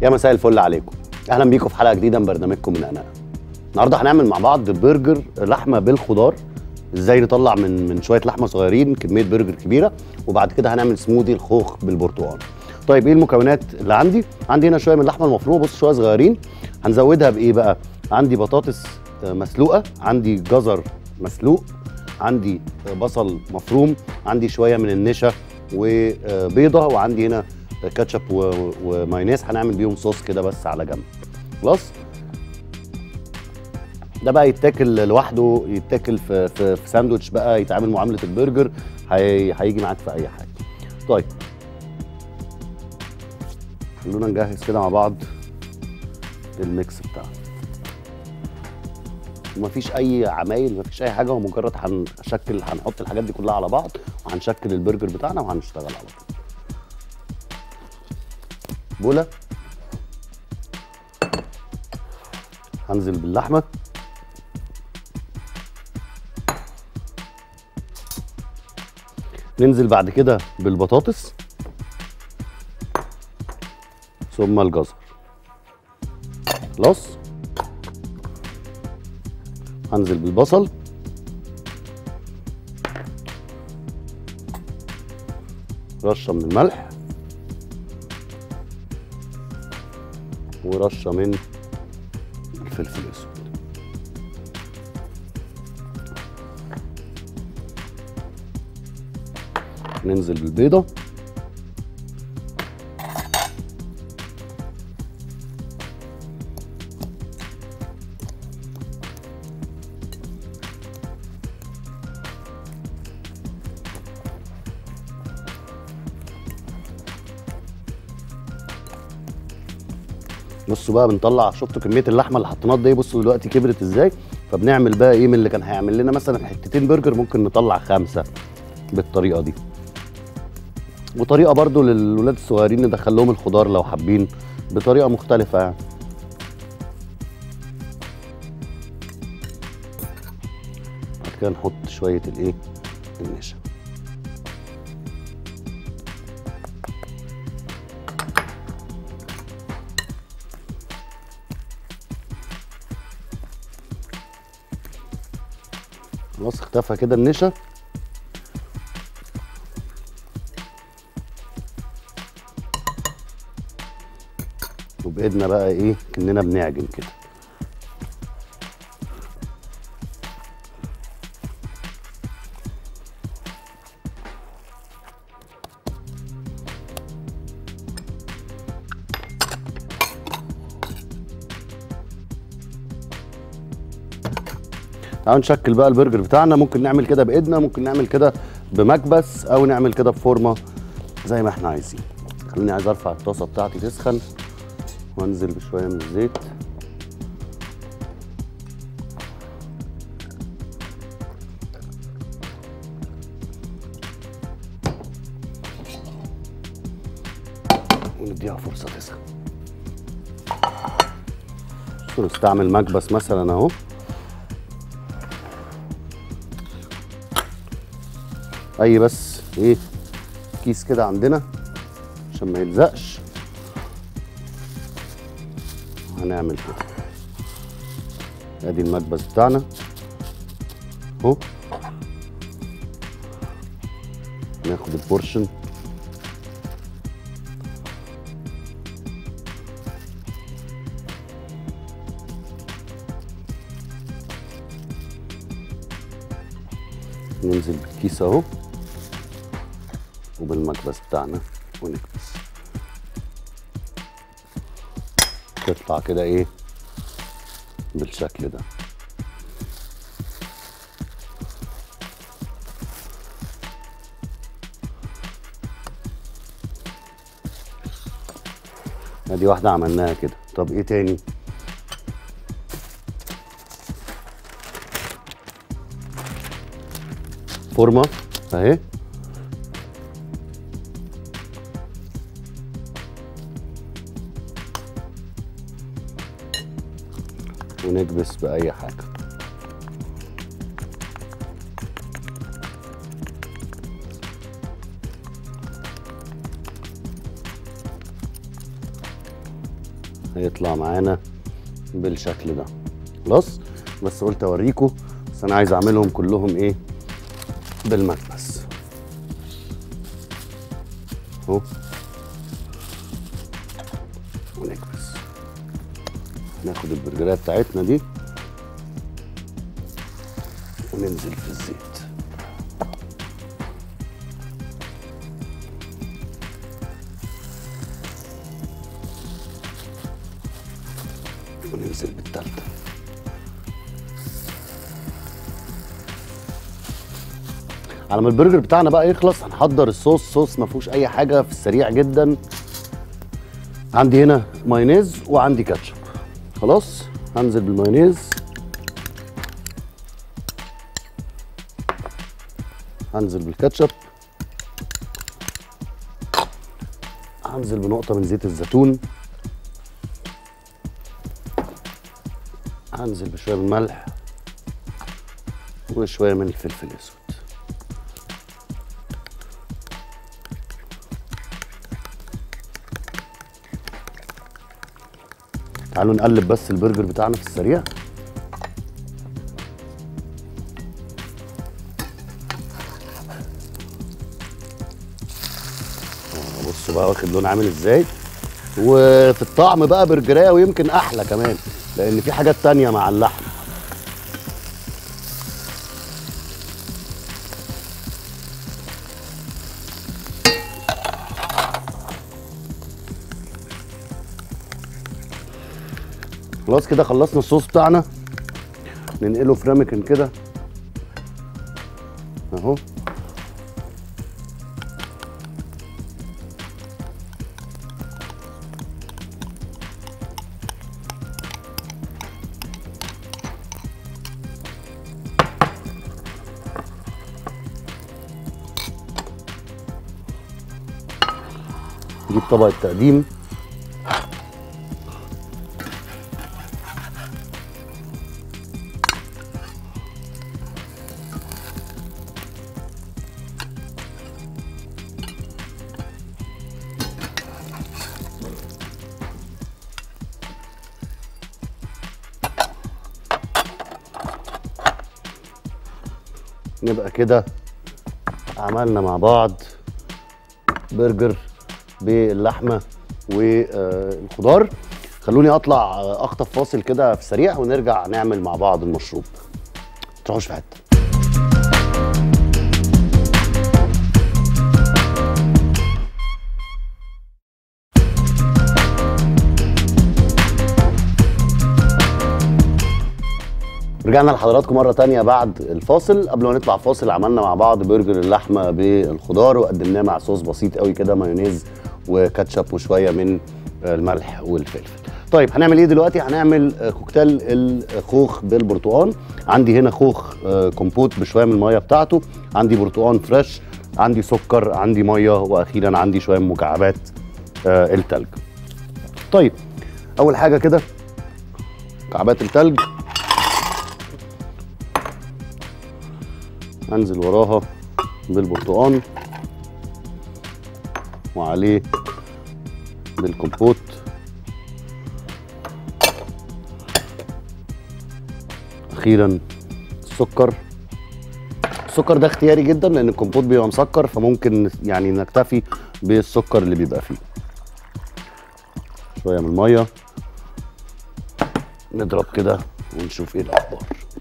يا مساء الفل عليكم اهلا بيكم في حلقه جديده من برنامجكم من انا النهارده هنعمل مع بعض برجر لحمه بالخضار ازاي نطلع من من شويه لحمه صغيرين كميه برجر كبيره وبعد كده هنعمل سموذي الخوخ بالبرتقال طيب ايه المكونات اللي عندي عندي هنا شويه من اللحمه المفرومه بص شويه صغيرين هنزودها بايه بقى عندي بطاطس آه، مسلوقه عندي جزر مسلوق عندي آه، بصل مفروم عندي شويه من النشا وبيضه وعندي هنا كاتشب و- ومايونيز هنعمل بيهم صوص كده بس على جنب خلاص ده بقى يتاكل لوحده يتاكل في في, في ساندوتش بقى يتعامل معامله البرجر هي هيجي معاك في اي حاجه طيب خلونا نجهز كده مع بعض الميكس بتاعنا ومفيش اي عمايل مفيش اي حاجه هو مجرد هنشكل هنحط الحاجات دي كلها على بعض وهنشكل البرجر بتاعنا وهنشتغل على طول بوله هنزل باللحمه ننزل بعد كده بالبطاطس ثم الجزر خلاص هنزل بالبصل رشه من الملح ورشه من الفلفل الاسود ننزل بالبيضه بصوا بقى بنطلع شفتوا كميه اللحمه اللي حطيناها دي بصوا دلوقتي كبرت ازاي فبنعمل بقى ايه من اللي كان هيعمل لنا مثلا حتتين برجر ممكن نطلع خمسه بالطريقه دي وطريقه برضو للولاد الصغيرين ندخل لهم الخضار لو حابين بطريقه مختلفه يعني بعد كده نحط شويه الايه النشا خلاص اختفى كده النشا وبايدنا بقى ايه كاننا بنعجن كده تعالوا نشكل بقى البرجر بتاعنا ممكن نعمل كده بايدنا ممكن نعمل كده بمكبس او نعمل كده بفورمه زي ما احنا عايزين خليني عايز ارفع الطاسه بتاعتي تسخن وانزل بشويه من الزيت ونديها فرصه تسخن نستعمل مكبس مثلا اهو اي بس ايه كيس كده عندنا عشان ما يلزقش هنعمل كده ادي المكبس بتاعنا اهو ناخد البورشن ننزل بالكيس اهو وبالمكبس بتاعنا ونكبس تطلع كده ايه بالشكل ده ادي واحده عملناها كده طب ايه تاني فورمه اهي ونكبس بأي حاجة هيطلع معانا بالشكل ده خلاص بس قلت اوريكم بس انا عايز اعملهم كلهم ايه بالمكبس اهو ونكبس ناخد البرجرات بتاعتنا دي وننزل في الزيت وننزل بالتالتة على ما البرجر بتاعنا بقى يخلص هنحضر الصوص صوص ما فيهوش اي حاجه في السريع جدا عندي هنا مايونيز وعندي كاتشب خلاص هنزل بالمايونيز هنزل بالكاتشب هنزل بنقطة من زيت الزيتون هنزل بشوية من الملح وشوية من الفلفل الأسود تعالوا نقلب بس البرجر بتاعنا في السريع آه، بصوا بقى واخد لون عامل ازاي وفي الطعم بقى برجرايه ويمكن احلى كمان لان في حاجات تانية مع اللحم خلاص كده خلصنا الصوص بتاعنا ننقله في رامكن كده اهو نجيب طبق التقديم نبقى كده عملنا مع بعض برجر باللحمه والخضار خلوني اطلع اخطف فاصل كده في السريع ونرجع نعمل مع بعض المشروب تروحوش في حته رجعنا لحضراتكم مرة تانية بعد الفاصل قبل ما نطلع فاصل عملنا مع بعض برجر اللحمة بالخضار وقدمناه مع صوص بسيط قوي كده مايونيز وكاتشب وشوية من الملح والفلفل طيب هنعمل ايه دلوقتي هنعمل كوكتيل الخوخ بالبرتقال عندي هنا خوخ كومبوت بشويه من الميه بتاعته عندي برتقال فريش عندي سكر عندي ميه واخيرا عندي شويه من مكعبات التلج طيب اول حاجه كده مكعبات التلج انزل وراها بالبرتقال وعليه بالكمبوت اخيرا السكر السكر ده اختياري جدا لان الكمبوت بيبقى مسكر فممكن يعني نكتفي بالسكر اللي بيبقى فيه شويه من الميه نضرب كده ونشوف ايه الاخبار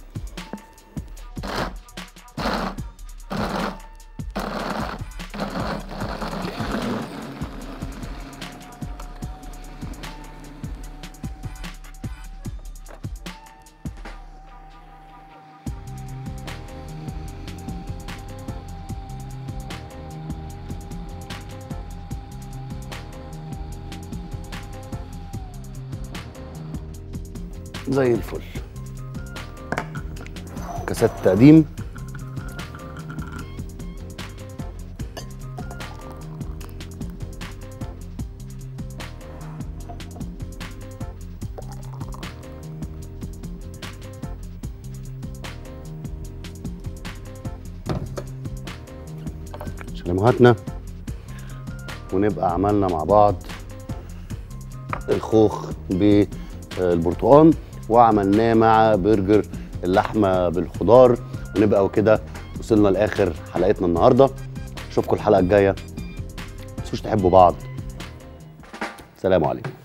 زي الفل كاسات تقديم شاليموهاتنا ونبقى عملنا مع بعض الخوخ بالبرتقال وعملناه مع برجر اللحمه بالخضار ونبقى وكده وصلنا لاخر حلقتنا النهارده اشوفكم الحلقه الجايه ما تنسوش تحبوا بعض سلام عليكم